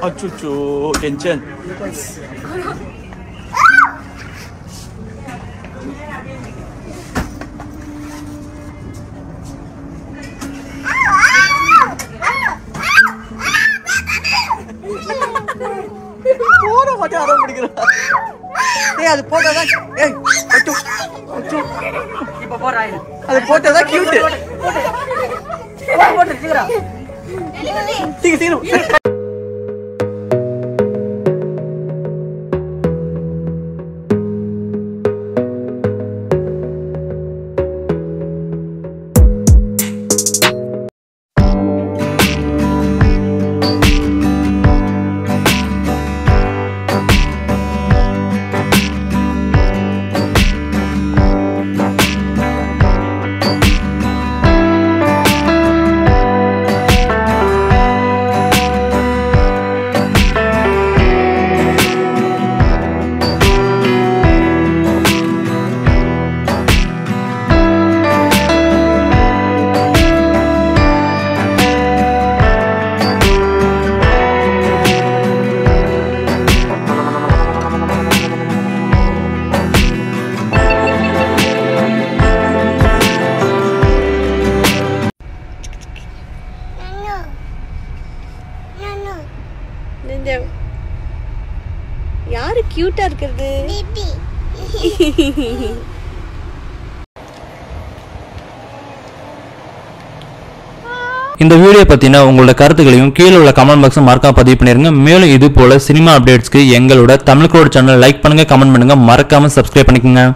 அச்சுச்சோ டென்ஷன் போட மாட்டேன் அடம் பிடிக்கிறா ஏய் அது போட்டாதான் ஏய் அச்சு அச்சு இப்ப போறாய் அது போட்டாதான் கியூட் போட்டு சீக்கிரம் சீக்கிரம் சீக்கிரம் இந்த யாரு கியூட்டா இருக்கிறது இந்த வீடியோ பற்றின உங்களோட கருத்துக்களையும் கீழே உள்ள கமெண்ட் பாக்ஸும் மறக்காம பதிவு பண்ணிருங்க மேலும் இது போல சினிமா அப்டேட்ஸ்க்கு எங்களோட தமிழ் கோட் சேனல் லைக் பண்ணுங்க கமெண்ட் பண்ணுங்க மறக்காம சப்ஸ்கிரைப் பண்ணிக்கோங்க